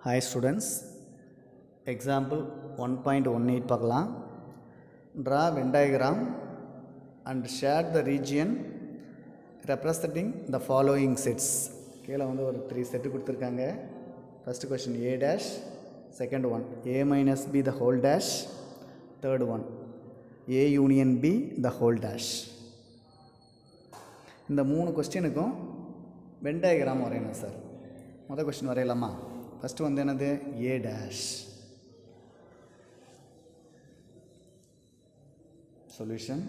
Hi students, example 1.18 பார்க்கலாம் draw Venn diagram and share the region representing the following sets கீழே வந்து ஒரு three set கொடுத்துருக்காங்க first question A dash second one A minus B the whole dash third one A union B the whole dash இந்த மூணு கொஸ்டினுக்கும் Venn diagram வரையணும் sir மொதல் question வரையலாமா ஃபஸ்ட்டு வந்து என்னது A dash solution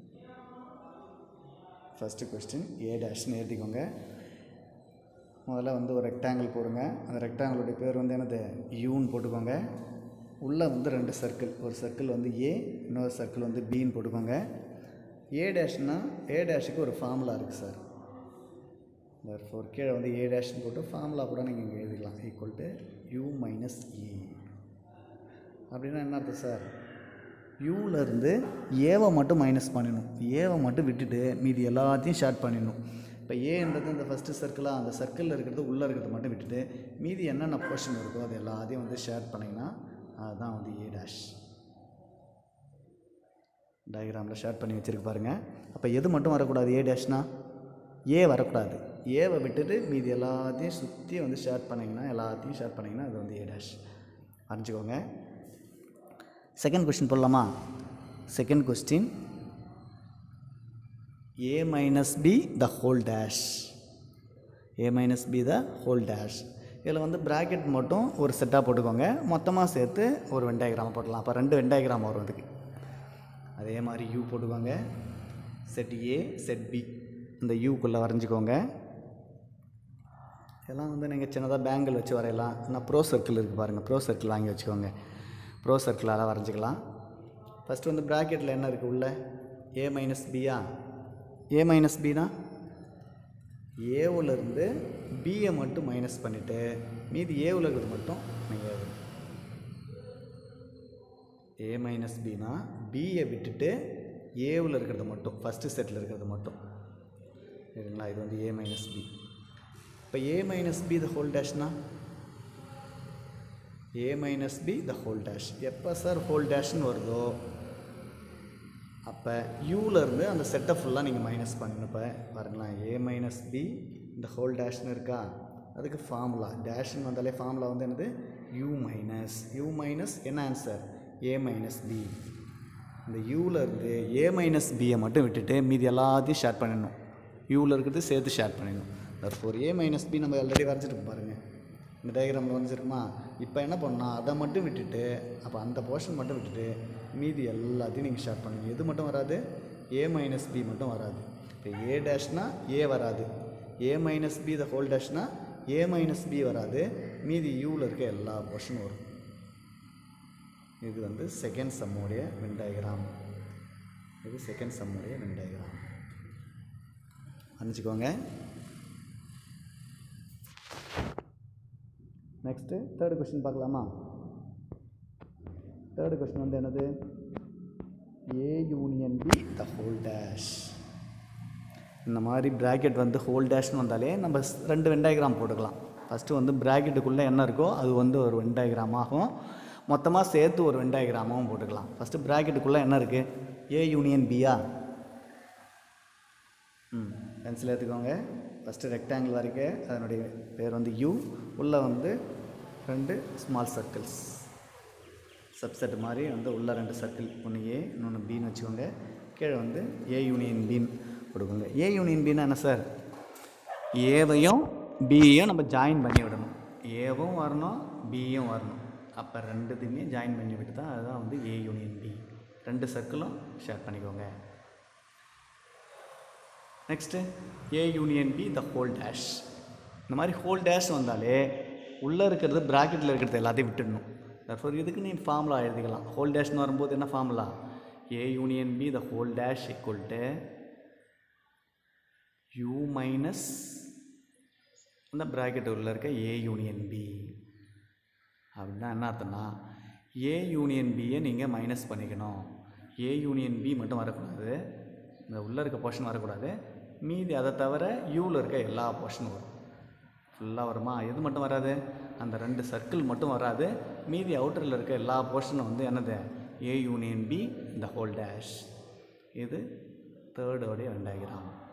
first question A டேஷ்னு எழுதிக்கோங்க முதல்ல வந்து ஒரு ரெக்டாங்கிள் போடுங்க அந்த ரெக்டாங்கிளுடைய பேர் வந்து என்னது யூன்னு போட்டுக்கோங்க உள்ளே வந்து ரெண்டு சர்க்கிள் ஒரு சர்க்கிள் வந்து ஏ இன்னொரு சர்க்கிள் வந்து பின்னு போட்டுக்கோங்க ஏ டேஷ்னா ஏ டேஷுக்கு ஒரு ஃபார்முலா இருக்குது சார் ஃபோர் கீழே வந்து ஏ டேஷ்னு போட்டு ஃபார்முலா கூட நீங்கள் இங்கே எழுதிக்கலாம் equal to U minus E அப்படின்னா என்ன அர்த்தம் சார் யூலேருந்து ஏவை மட்டும் மைனஸ் பண்ணிடணும் ஏவை மட்டும் விட்டுட்டு மீதி எல்லாத்தையும் ஷார்ட் பண்ணிடணும் இப்போ ஏன்றது இந்த ஃபஸ்ட்டு சர்க்கிளாக அந்த சர்க்கிளில் இருக்கிறது உள்ளே இருக்கிறது மட்டும் விட்டுட்டு மீதி என்னென்ன போர்ஷன் இருக்கோ அது எல்லாத்தையும் வந்து ஷேர் பண்ணிங்கன்னா அதுதான் வந்து ஏ டேஷ் டயக்ராமில் ஷேர் பண்ணி வச்சுருக்கு பாருங்கள் அப்போ எது மட்டும் வரக்கூடாது ஏ டேஷ்னா ஏ வரக்கூடாது ஏவை விட்டுட்டு மீதி எல்லாத்தையும் சுற்றி வந்து ஷேர் பண்ணிங்கன்னா எல்லாத்தையும் ஷேர் பண்ணிங்கன்னா அது வந்து ஏ டேஷ் அறிஞ்சிக்கோங்க செகண்ட் கொஸ்டின் போடலாமா second question A minus B the whole dash A minus B the whole dash இதில் வந்து ப்ராக்கெட் மட்டும் ஒரு செட்டாக போட்டுக்கோங்க மொத்தமாக சேர்த்து ஒரு வெண்டாயிகிராம் போடலாம் அப்போ ரெண்டு வெண்டாயிகிராம் வரும் அதுக்கு அதே மாதிரி யூ போட்டுக்கோங்க செட் ஏ செட் பி இந்த யூக்குள்ளே வரைஞ்சிக்கோங்க இதெல்லாம் வந்து நீங்கள் சின்னதாக பேங்கிள் வச்சு வரையலாம் ஆனால் ப்ரோ சர்க்கிள் இருக்குது பாருங்கள் ப்ரோ சர்க்கிள் வாங்கி வச்சுக்கோங்க ப்ரோ சர்க்கிளால் வரைஞ்சிக்கலாம் ஃபஸ்ட்டு வந்து ப்ராக்கெட்டில் என்ன இருக்குது உள்ள ஏ மைனஸ் பியா ஏ மைனஸ் பினா ஏவுலேருந்து பியை மட்டும் மைனஸ் பண்ணிவிட்டு மீதி ஏவில் இருக்கிறது மட்டும் நீங்கள் ஏ மைனஸ் பினா பியை விட்டுட்டு ஏவில் இருக்கிறது மட்டும் ஃபஸ்ட்டு செட்டில் இருக்கிறது மட்டும் சரிங்களா இது வந்து ஏ மைனஸ் பி இப்போ A minus B the whole டேஷ்னா A minus B the whole dash எப்போ சார் ஹோல் டேஷ்னு வருதோ அப்போ யூலேருந்து அந்த செட்டை ஃபுல்லாக நீங்கள் மைனஸ் பண்ணணும் இப்போ பாருங்களேன் ஏ மைனஸ் பி இந்த ஹோல் டேஷ்னு இருக்கா அதுக்கு ஃபார்முலா டேஷ்னு வந்தாலே ஃபார்முலா வந்து என்னது யூ மைனஸ் யூ மைனஸ் என்ன ஆன்சர் ஏ மைனஸ் பி இந்த யூலேருந்து ஏ மைனஸ் பியை மட்டும் விட்டுட்டு மீதி எல்லாத்தையும் ஷேர் பண்ணிடணும் யூவில் இருக்கிறது சேர்த்து ஷேர் பண்ணிடணும் ஒரு ஏ மைனஸ் பி நம்ம ஆல்ரெடி வரைஞ்சிட்டு பாருங்கள் இந்த டயக்ராமில் வந்துருக்குமா இப்போ என்ன பண்ணால் அதை மட்டும் விட்டுட்டு அப்போ அந்த போர்ஷன் மட்டும் விட்டுட்டு மீதி எல்லாத்தையும் நீங்கள் ஷேர் பண்ணுங்க எது மட்டும் வராது ஏ மைனஸ் பி மட்டும் வராது இப்போ ஏ டேஷ்னா ஏ வராது A minus B the whole டேஷ்னா ஏ மைனஸ் பி வராது மீதி யூவில் இருக்க எல்லா போர்ஷனும் வரும் இது வந்து செகண்ட் சம்முடைய வென் டயக்ராம் இது செகண்ட் சம்முடைய வென் டயக்ராம் அனுப்பிச்சிக்கோங்க நெக்ஸ்ட்டு தேர்டு கொஸ்டின் பார்க்கலாமா தேர்டு கொஸ்டின் வந்து என்னது A union B the whole dash இந்த மாதிரி ப்ராக்கெட் வந்து ஹோல் டேஷ்னு வந்தாலே நம்ம ரெண்டு வெண்டாயிகிராம் போட்டுக்கலாம் ஃபஸ்ட்டு வந்து ப்ராக்கெட்டுக்குள்ளே என்ன இருக்கோ அது வந்து ஒரு வெண்டாயிகிராம் ஆகும் மொத்தமாக சேர்த்து ஒரு வெண்டாயிகிராமாவும் போட்டுக்கலாம் ஃபஸ்ட்டு ப்ராக்கெட்டுக்குள்ளே என்ன இருக்குது ஏ யூனியன் பியா ம் பென்சில் எடுத்துக்கோங்க ஃபஸ்ட்டு ரெக்டாங்கிள் வரைக்கும் அதனுடைய பேர் வந்து யூ உள்ளே வந்து ரெண்டு ஸ்மால் சர்க்கிள்ஸ் சப்செட் மாதிரி வந்து உள்ளே ரெண்டு சர்க்கிள் ஒன்று ஏ இன்னொன்று பின்னு வச்சுக்கோங்க கீழே வந்து ஏ யூனியன் பின்னு கொடுக்குங்க ஏ யூனியன் பின்னா என்ன சார் ஏவையும் பியையும் நம்ம ஜாயின் பண்ணி விடணும் ஏவும் வரணும் பியும் வரணும் அப்போ ரெண்டுத்தையுமே ஜாயின் பண்ணி விட்டு தான் அதுதான் வந்து ஏ யூனியன் பி ரெண்டு சர்க்கிளும் ஷேர் பண்ணிக்கோங்க next A union B the whole dash இந்த மாதிரி ஹோல் டேஷ் வந்தாலே உள்ளே இருக்கிறது ப்ராக்கெட்டில் இருக்கிறது எல்லாத்தையும் விட்டுடணும் தர்ஃபோர் இதுக்கு நீ ஃபார்முலா எழுதிக்கலாம் ஹோல் டேஷ்னு வரும்போது என்ன formula A union B the whole dash equal to U minus அந்த ப்ராக்கெட் உள்ள இருக்க ஏ யூனியன் பி அப்படின்னா என்ன அர்த்தம்னா ஏ யூனியன் பியை நீங்கள் மைனஸ் பண்ணிக்கணும் ஏ யூனியன் பி மட்டும் வரக்கூடாது இந்த உள்ளே இருக்க போர்ஷன் வரக்கூடாது மீதி அதை தவிர யூவில் இருக்க எல்லா போர்ஷனும் வரும் ஃபுல்லாக வருமா எது மட்டும் வராது அந்த ரெண்டு சர்க்கிள் மட்டும் வராது மீதி அவுட்டரில் இருக்க எல்லா போர்ஷனும் வந்து என்னது ஏ யூனியன் பி இந்த ஹோல் டேஷ் இது தேர்டோடைய டயக்ராம்